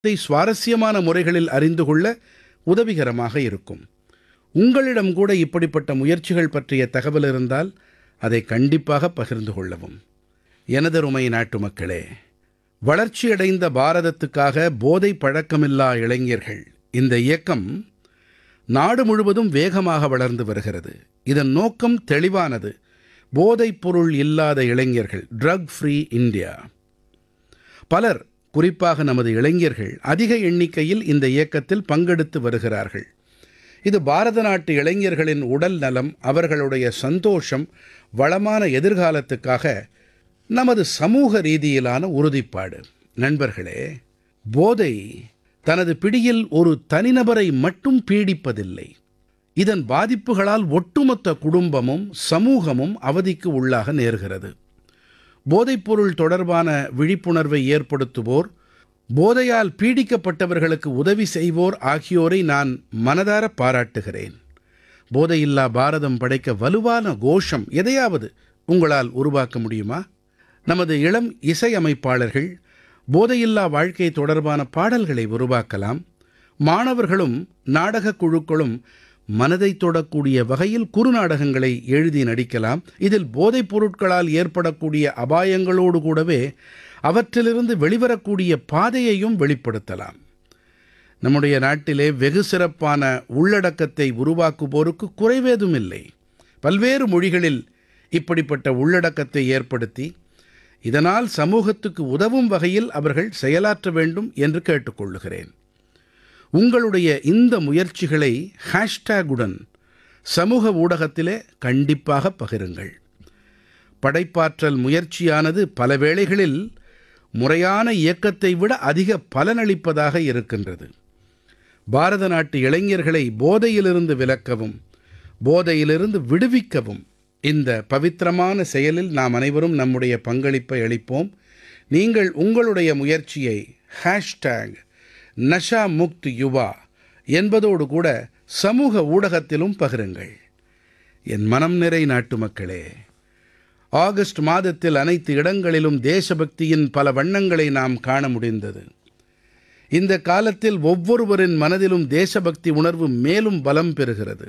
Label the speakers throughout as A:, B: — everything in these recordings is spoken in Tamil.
A: இதை சுவாரஸ்யமான முறைகளில் அறிந்து கொள்ள உதவிகரமாக இருக்கும் உங்களிடம் கூட இப்படிப்பட்ட முயற்சிகள் பற்றிய தகவல் இருந்தால் அதை கண்டிப்பாக பகிர்ந்து கொள்ளவும் எனதருமை நாட்டுமக்களே வளர்ச்சியடைந்த பாரதத்துக்காக போதை பழக்கமில்லா இளைஞர்கள் இந்த இயக்கம் நாடு முழுவதும் வேகமாக வளர்ந்து வருகிறது இதன் நோக்கம் தெளிவானது போதைப் பொருள் இல்லாத இளைஞர்கள் ட்ரக் ஃப்ரீ இந்தியா பலர் குறிப்பாக நமது இளைஞர்கள் அதிக எண்ணிக்கையில் இந்த இயக்கத்தில் பங்கெடுத்து வருகிறார்கள் இது பாரத நாட்டு இளைஞர்களின் உடல் நலம் அவர்களுடைய சந்தோஷம் வளமான எதிர்காலத்துக்காக நமது சமூக ரீதியிலான உறுதிப்பாடு நண்பர்களே போதை தனது பிடியில் ஒரு தனிநபரை மட்டும் பீடிப்பதில்லை இதன் பாதிப்புகளால் ஒட்டுமொத்த குடும்பமும் சமூகமும் அவதிக்கு உள்ளாக நேர்கிறது போதைப்பொருள் தொடர்பான விழிப்புணர்வை ஏற்படுத்துவோர் போதையால் பீடிக்கப்பட்டவர்களுக்கு உதவி செய்வோர் ஆகியோரை நான் மனதார பாராட்டுகிறேன் போதையில்லா பாரதம் படைக்க வலுவான கோஷம் எதையாவது உங்களால் உருவாக்க முடியுமா நமது இளம் இசையமைப்பாளர்கள் போதையில்லா வாழ்க்கை தொடர்பான பாடல்களை உருவாக்கலாம் மாணவர்களும் நாடகக் குழுக்களும் மனதை தொடக்கூடிய வகையில் குறுநாடகங்களை எழுதி நடிக்கலாம் இதில் போதைப் பொருட்களால் ஏற்படக்கூடிய அபாயங்களோடு கூடவே அவற்றிலிருந்து வெளிவரக்கூடிய பாதையையும் வெளிப்படுத்தலாம் நம்முடைய நாட்டிலே வெகு சிறப்பான உள்ளடக்கத்தை உருவாக்குவோருக்கு குறைவேதும் இல்லை பல்வேறு மொழிகளில் இப்படிப்பட்ட உள்ளடக்கத்தை ஏற்படுத்தி இதனால் சமூகத்துக்கு உதவும் வகையில் அவர்கள் செயலாற்ற வேண்டும் என்று கேட்டுக்கொள்ளுகிறேன் உங்களுடைய இந்த முயற்சிகளை ஹேஷ்டேகுடன் சமூக ஊடகத்திலே கண்டிப்பாக பகிருங்கள் படைப்பாற்றல் முயற்சியானது பல வேளைகளில் முறையான இயக்கத்தை விட அதிக பலனளிப்பதாக இருக்கின்றது பாரத நாட்டு இளைஞர்களை போதையிலிருந்து விலக்கவும் போதையிலிருந்து விடுவிக்கவும் இந்த பவித்திரமான செயலில் நாம் அனைவரும் நம்முடைய பங்களிப்பை அளிப்போம் நீங்கள் உங்களுடைய முயற்சியை ஹேஷ்டேக் நஷா முக்த் யுவா என்பதோடு கூட சமூக ஊடகத்திலும் பகிருங்கள் என் மனம் நிறை நாட்டுமக்களே ஆகஸ்ட் மாதத்தில் அனைத்து இடங்களிலும் தேசபக்தியின் பல வண்ணங்களை நாம் காண முடிந்தது இந்த காலத்தில் ஒவ்வொருவரின் மனதிலும் தேசபக்தி உணர்வு மேலும் பலம் பெறுகிறது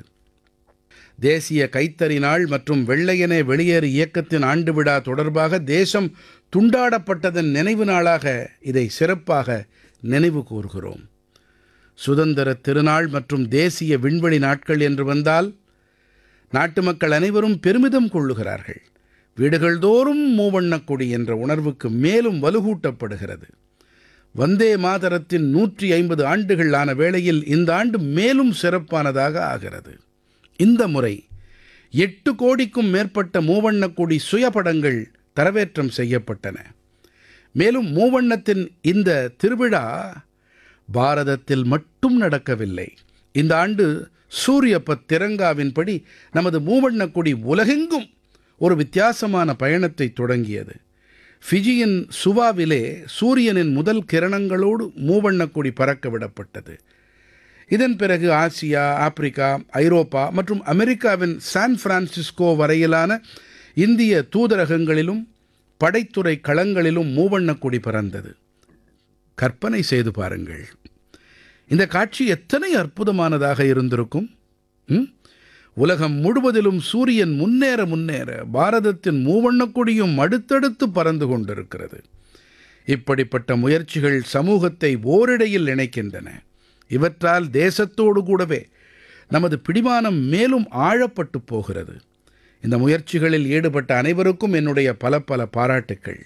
A: தேசிய கைத்தறி நாள் மற்றும் வெள்ளையனே வெளியேறு இயக்கத்தின் ஆண்டு விழா தொடர்பாக தேசம் துண்டாடப்பட்டதன் நினைவு நாளாக இதை சிறப்பாக நினைவு கூர்கிறோம் சுதந்திர திருநாள் மற்றும் தேசிய விண்வெளி நாட்கள் என்று வந்தால் நாட்டு மக்கள் அனைவரும் பெருமிதம் கொள்ளுகிறார்கள் வீடுகள் தோறும் மூவண்ணக் கொடி என்ற உணர்வுக்கு மேலும் வலுகூட்டப்படுகிறது வந்தே மாதரத்தின் நூற்றி ஐம்பது ஆண்டுகள் ஆன வேளையில் இந்த ஆண்டு மேலும் சிறப்பானதாக ஆகிறது இந்த முறை எட்டு கோடிக்கும் மேற்பட்ட மூவண்ணக் கொடி சுயபடங்கள் தரவேற்றம் செய்யப்பட்டன மேலும் மூவண்ணத்தின் இந்த திருவிழா பாரதத்தில் மட்டும் நடக்கவில்லை இந்த ஆண்டு சூரியபத் திரங்காவின்படி நமது மூவண்ணக் கொடி உலகெங்கும் ஒரு வித்தியாசமான பயணத்தை தொடங்கியது ஃபிஜியின் சுவாவிலே சூரியனின் முதல் கிரணங்களோடு மூவண்ணக் கொடி பறக்க விடப்பட்டது இதன் பிறகு ஆசியா ஆப்பிரிக்கா ஐரோப்பா மற்றும் அமெரிக்காவின் சான் பிரான்சிஸ்கோ வரையிலான இந்திய தூதரகங்களிலும் படைத்துறை களங்களிலும் மூவண்ணக் கொடி பறந்தது கற்பனை செய்து பாருங்கள் இந்த காட்சி எத்தனை அற்புதமானதாக இருந்திருக்கும் ம்? உலகம் முழுவதிலும் சூரியன் முன்னேற முன்னேற பாரதத்தின் மூவண்ணக் கொடியும் அடுத்தடுத்து பறந்து கொண்டிருக்கிறது இப்படிப்பட்ட முயற்சிகள் சமூகத்தை ஓரிடையில் இணைக்கின்றன இவற்றால் தேசத்தோடு கூடவே நமது பிடிமானம் மேலும் ஆழப்பட்டு போகிறது இந்த முயற்சிகளில் ஈடுபட்ட அனைவருக்கும் என்னுடைய பல பல பாராட்டுக்கள்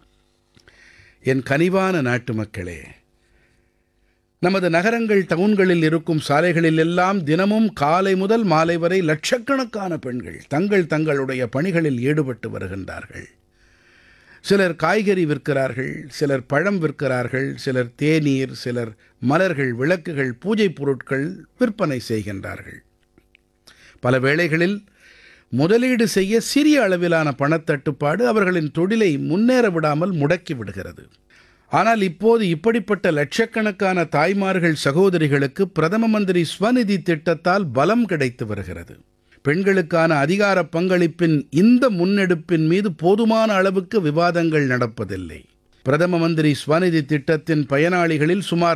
A: என் கனிவான நாட்டு மக்களே நமது நகரங்கள் டவுன்களில் இருக்கும் சாலைகளில் எல்லாம் தினமும் காலை முதல் மாலை வரை லட்சக்கணக்கான பெண்கள் தங்கள் தங்களுடைய பணிகளில் ஈடுபட்டு வருகின்றார்கள் சிலர் காய்கறி விற்கிறார்கள் சிலர் பழம் விற்கிறார்கள் சிலர் தேநீர் சிலர் மலர்கள் விளக்குகள் பூஜைப் பொருட்கள் விற்பனை செய்கின்றார்கள் பல வேளைகளில் முதலீடு செய்ய சிறிய அளவிலான பணத்தட்டுப்பாடு அவர்களின் தொழிலை முன்னேற விடாமல் முடக்கி விடுகிறது ஆனால் இப்போது இப்படிப்பட்ட லட்சக்கணக்கான தாய்மார்கள் சகோதரிகளுக்கு பிரதம மந்திரி ஸ்வநிதி திட்டத்தால் பலம் கிடைத்து வருகிறது பெண்களுக்கான அதிகார பங்களிப்பின் இந்த முன்னெடுப்பின் மீது போதுமான அளவுக்கு விவாதங்கள் நடப்பதில்லை பிரதம மந்திரி ஸ்வநிதி திட்டத்தின் பயனாளிகளில் சுமார்